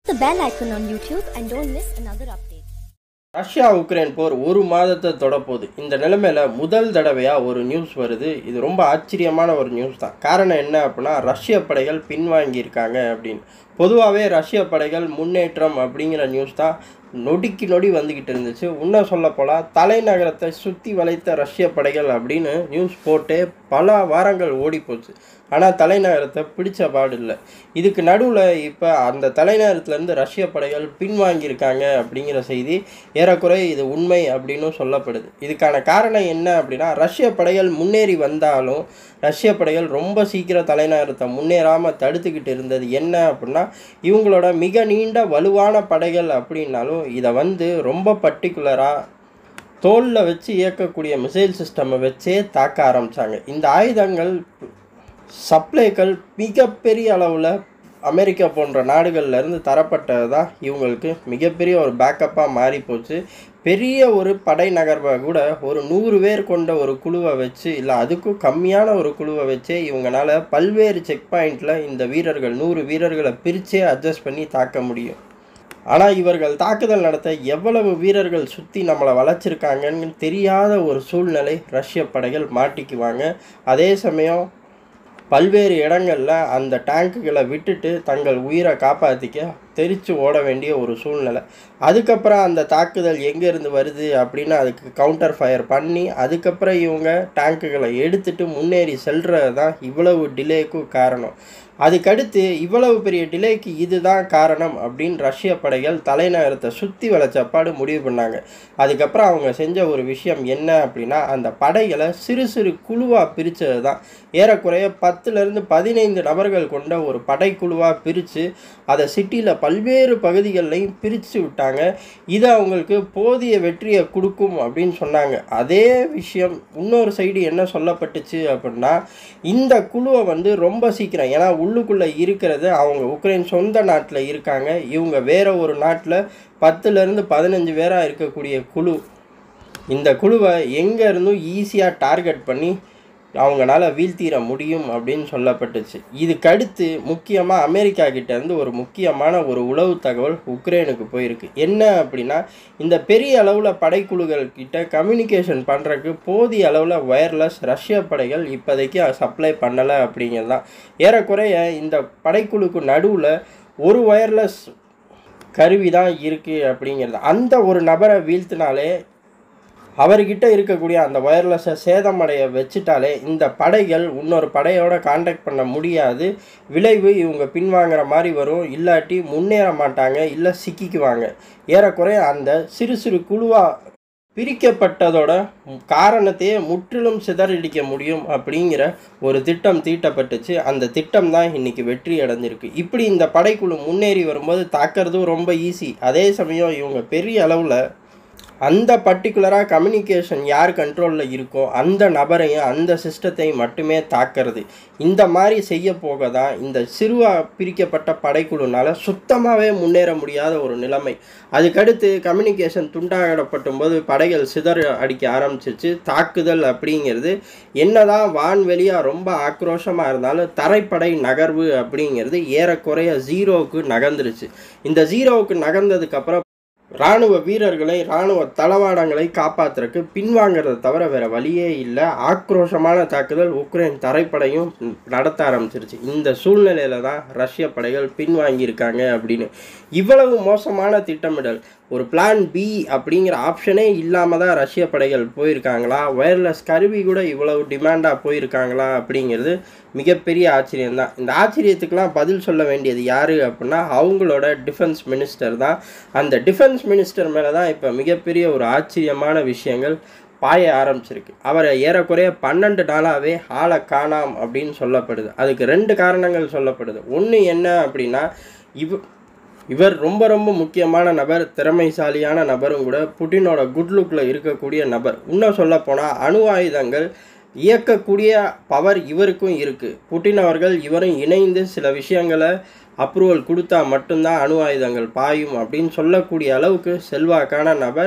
the bell icon on YouTube and don't miss another update. Russia Ukraine போர் ஒரு மாதத்தை தொடப்போகுது இந்த நிலைமையில முதல் தடவையாக ஒரு நியூஸ் வருது இது ரொம்ப ஆச்சரியமான ஒரு நியூஸ் தான் காரணம் என்ன அப்படின்னா ரஷ்ய படைகள் பின்வாங்கியிருக்காங்க அப்படின்னு பொதுவாகவே ரஷ்ய படைகள் முன்னேற்றம் அப்படிங்கிற நியூஸ் தான் நொடிக்கு நொடி வந்துக்கிட்டு இருந்துச்சு இன்னும் சொல்ல போனால் தலைநகரத்தை சுற்றி வளைத்த ரஷ்ய படைகள் அப்படின்னு நியூஸ் போட்டே பல வாரங்கள் ஓடி போச்சு ஆனால் தலைநகரத்தை பிடிச்ச பாடு இல்லை இதுக்கு நடுவில் இப்போ அந்த தலைநகரத்துலேருந்து ரஷ்ய படைகள் பின்வாங்கியிருக்காங்க அப்படிங்கிற செய்தி ஏறக்குறைய இது உண்மை அப்படின்னு சொல்லப்படுது இதுக்கான காரணம் என்ன அப்படின்னா ரஷ்ய படைகள் முன்னேறி வந்தாலும் ரஷ்ய படைகள் ரொம்ப சீக்கிரம் தலைநகரத்தை முன்னேறாமல் தடுத்துக்கிட்டு இருந்தது என்ன அப்படின்னா இவங்களோட மிக நீண்ட வலுவான படைகள் அப்படின்னாலும் இதை வந்து ரொம்ப பர்டிகுலராக தோலில் வச்சு இயக்கக்கூடிய மிசைல் சிஸ்டமை வச்சே தாக்க ஆரம்பித்தாங்க இந்த ஆயுதங்கள் சப்ளைகள் மிகப்பெரிய அளவில் அமெரிக்கா போன்ற நாடுகள்ல இருந்து தரப்பட்டது தான் இவங்களுக்கு மிகப்பெரிய ஒரு பேக்கப்பாக மாறி போச்சு பெரிய ஒரு படை நகர்வை கூட ஒரு நூறு பேர் கொண்ட ஒரு குழுவை வச்சு இல்லை அதுக்கும் கம்மியான ஒரு குழுவை வச்சே இவங்களால பல்வேறு செக் பாயிண்டில் இந்த வீரர்கள் நூறு வீரர்களை பிரித்தே அட்ஜஸ்ட் பண்ணி தாக்க முடியும் ஆனால் இவர்கள் தாக்குதல் நடத்த எவ்வளவு வீரர்கள் சுற்றி நம்மளை வளைச்சிருக்காங்கன்னு தெரியாத ஒரு சூழ்நிலை ரஷ்ய படைகள் மாட்டிக்குவாங்க அதே சமயம் பல்வேறு இடங்களில் அந்த டேங்குகளை விட்டுட்டு தங்கள் உயிரை காப்பாற்றிக்க தெரித்து ஓட வேண்டிய ஒரு சூழ்நிலை அதுக்கப்புறம் அந்த தாக்குதல் எங்கேருந்து வருது அப்படின்னு அதுக்கு கவுண்டர் ஃபயர் பண்ணி அதுக்கப்புறம் இவங்க டேங்குகளை எடுத்துட்டு முன்னேறி செல்றது தான் இவ்வளவு டிலேக்கும் காரணம் அதுக்கடுத்து இவ்வளவு பெரிய டிலேக்கு இதுதான் காரணம் அப்படின்னு ரஷ்ய படைகள் தலைநகரத்தை சுற்றி வளைச்சப்பாடு முடிவு பண்ணாங்க அதுக்கப்புறம் அவங்க செஞ்ச ஒரு விஷயம் என்ன அப்படின்னா அந்த படைகளை சிறு சிறு குழுவாக பிரித்தது தான் ஏறக்குறைய பத்துலேருந்து பதினைந்து நபர்கள் கொண்ட ஒரு படைக்குழுவாக பிரித்து அதை சிட்டியில் பல்வேறு பகுதிகள்லையும் பிரித்து விட்டாங்க இது அவங்களுக்கு போதிய வெற்றியை கொடுக்கும் அப்படின்னு சொன்னாங்க அதே விஷயம் இன்னொரு சைடு என்ன சொல்லப்பட்டுச்சு அப்படின்னா இந்த குழுவை வந்து ரொம்ப சீக்கிரம் ஏன்னா உள்ளுக்குள்ளே இருக்கிறது அவங்க உக்ரைன் சொந்த நாட்டில் இருக்காங்க இவங்க வேற ஒரு நாட்டில் பத்துலேருந்து பதினஞ்சு பேராக இருக்கக்கூடிய குழு இந்த குழுவை எங்கே இருந்தும் ஈஸியாக டார்கெட் பண்ணி அவங்களால வீழ்த்திட முடியும் அப்படின்னு சொல்லப்பட்டுச்சு இதுக்கடுத்து முக்கியமாக அமெரிக்கா கிட்டேருந்து ஒரு முக்கியமான ஒரு உளவு தகவல் உக்ரைனுக்கு போயிருக்கு என்ன அப்படின்னா இந்த பெரிய அளவில் படைக்குழுகள் கிட்ட கம்யூனிகேஷன் பண்ணுறதுக்கு போதிய அளவில் ஒயர்லெஸ் ரஷ்ய படைகள் இப்போதைக்கு சப்ளை பண்ணலை அப்படிங்கிறது தான் ஏறக்குறைய இந்த படைக்குழுக்கு நடுவில் ஒரு ஒயர்லெஸ் கருவி தான் இருக்குது அப்படிங்கிறது அந்த ஒரு நபரை வீழ்த்தினாலே அவர்கிட்ட இருக்கக்கூடிய அந்த ஒயர்லெஸ்ஸை சேதமடைய வச்சுட்டாலே இந்த படைகள் இன்னொரு படையோட காண்டாக்ட் பண்ண முடியாது விளைவு இவங்க பின்வாங்குற மாதிரி வரும் இல்லாட்டி முன்னேற மாட்டாங்க இல்லை சிக்கிக்குவாங்க ஏறக்குறைய அந்த சிறு சிறு குழுவாக பிரிக்கப்பட்டதோட காரணத்தையே முற்றிலும் சிதறடிக்க முடியும் அப்படிங்கிற ஒரு திட்டம் தீட்டப்பட்டுச்சு அந்த திட்டம் தான் இன்னைக்கு வெற்றி அடைஞ்சிருக்கு இப்படி இந்த படைக்குழு முன்னேறி வரும்போது தாக்கிறதும் ரொம்ப ஈஸி அதே சமயம் இவங்க பெரிய அளவில் அந்த பர்டிகுலராக கம்யூனிகேஷன் யார் கண்ட்ரோலில் இருக்கோ அந்த நபரையும் அந்த சிஸ்டத்தையும் மட்டுமே தாக்கிறது இந்த மாதிரி செய்ய போக தான் இந்த சிறுவா பிரிக்கப்பட்ட படைக்குழுனால சுத்தமாகவே முன்னேற முடியாத ஒரு நிலைமை அதுக்கடுத்து கம்யூனிகேஷன் துண்டாடப்பட்டும் போது படைகள் சிதற அடிக்க ஆரம்பிச்சிச்சு தாக்குதல் அப்படிங்கிறது என்னதான் வான்வெளியாக ரொம்ப ஆக்ரோஷமாக இருந்தாலும் தரைப்படை நகர்வு அப்படிங்கிறது ஏறக்குறைய ஜீரோவுக்கு நகர்ந்துருச்சு இந்த ஜீரோவுக்கு நகர்ந்ததுக்கப்புறம் இராணுவ வீரர்களை இராணுவ தளவாடங்களை காப்பாற்றுறதுக்கு பின்வாங்கிறத தவிர வேறு வழியே இல்லை ஆக்ரோஷமான தாக்குதல் உக்ரைன் தரைப்படையும் நடத்த ஆரம்பிச்சிருச்சு இந்த சூழ்நிலையில தான் ரஷ்ய படைகள் பின்வாங்கியிருக்காங்க அப்படின்னு இவ்வளவு மோசமான திட்டமிடல் ஒரு பிளான் பி அப்படிங்கிற ஆப்ஷனே இல்லாமல் தான் ரஷ்ய படைகள் போயிருக்காங்களா ஒயர்லெஸ் கருவி கூட இவ்வளவு டிமாண்டாக போயிருக்காங்களா அப்படிங்கிறது மிகப்பெரிய ஆச்சரியம்தான் இந்த ஆச்சரியத்துக்கெலாம் பதில் சொல்ல வேண்டியது யார் அப்படின்னா அவங்களோட டிஃபென்ஸ் மினிஸ்டர் தான் அந்த டிஃபென்ஸ் மினிஸ்டர் மேலே தான் இப்போ மிகப்பெரிய ஒரு ஆச்சரியமான விஷயங்கள் பாய ஆரம்பிச்சிருக்கு அவரை ஏறக்குறைய பன்னெண்டு நாளாகவே ஆளை காணாம் அப்படின்னு சொல்லப்படுது அதுக்கு ரெண்டு காரணங்கள் சொல்லப்படுது ஒன்று என்ன அப்படின்னா இவ் இவர் ரொம்ப ரொம்ப முக்கியமான நபர் திறமைசாலியான நபரும் கூட புட்டினோட குட் லுக்கில் இருக்கக்கூடிய நபர் இன்னும் சொல்லப்போனால் அணு ஆயுதங்கள் இயக்கக்கூடிய பவர் இவருக்கும் இருக்குது புட்டின் அவர்கள் இவரும் இணைந்து சில விஷயங்களை அப்ரூவல் கொடுத்தா மட்டும்தான் அணு ஆயுதங்கள் பாயும் அப்படின்னு சொல்லக்கூடிய அளவுக்கு செல்வாக்கான நபர்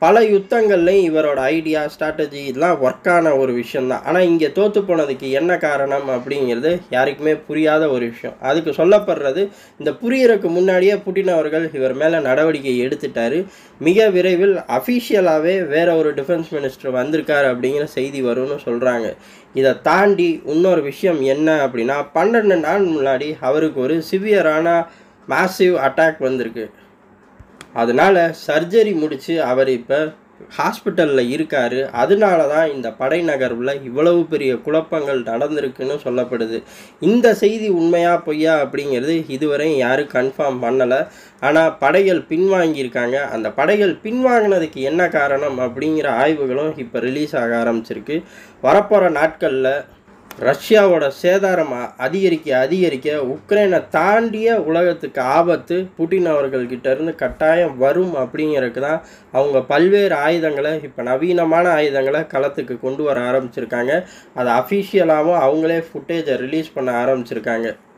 பல யுத்தங்கள்லையும் இவரோட ஐடியா ஸ்ட்ராட்டஜி இதெல்லாம் ஒர்க் ஆன ஒரு விஷயந்தான் ஆனால் இங்கே தோற்று போனதுக்கு என்ன காரணம் அப்படிங்கிறது யாருக்குமே புரியாத ஒரு விஷயம் அதுக்கு சொல்லப்படுறது இந்த புரியறதுக்கு முன்னாடியே புட்டின் அவர்கள் இவர் மேலே நடவடிக்கை எடுத்துட்டாரு மிக விரைவில் அஃபீஷியலாகவே வேற ஒரு டிஃபென்ஸ் மினிஸ்டர் வந்திருக்காரு அப்படிங்கிற செய்தி வரும்னு சொல்கிறாங்க இதை தாண்டி இன்னொரு விஷயம் என்ன அப்படின்னா பன்னெண்டு நாள் முன்னாடி அவருக்கு ஒரு சிவியரான மேசிவ் அட்டாக் வந்திருக்கு அதனால் சர்ஜரி முடித்து அவர் இப்போ ஹாஸ்பிட்டலில் இருக்கார் அதனால தான் இந்த படை நகர்வில் இவ்வளவு பெரிய குழப்பங்கள் நடந்திருக்குன்னு சொல்லப்படுது இந்த செய்தி உண்மையா பொய்யா அப்படிங்கிறது இதுவரை யாரும் கன்ஃபார்ம் பண்ணலை ஆனால் படைகள் பின்வாங்கியிருக்காங்க அந்த படைகள் பின்வாங்கினதுக்கு என்ன காரணம் அப்படிங்கிற ஆய்வுகளும் இப்போ ரிலீஸ் ஆக ஆரம்பிச்சிருக்கு வரப்போகிற நாட்களில் ரஷ்யாவோட சேதாரம் அ- அதிகரிக்க அதிகரிக்க உக்ரைனை தாண்டிய உலகத்துக்கு ஆபத்து புட்டின் அவர்கள்கிட்ட இருந்து கட்டாயம் வரும் அப்படிங்கிறதுக்கு தான் அவங்க பல்வேறு ஆயுதங்களை இப்போ நவீனமான ஆயுதங்களை களத்துக்கு கொண்டு வர ஆரம்பிச்சிருக்காங்க அதை அஃபிஷியலாகவும் அவங்களே ஃபுட்டேஜை ரிலீஸ் பண்ண ஆரம்பிச்சிருக்காங்க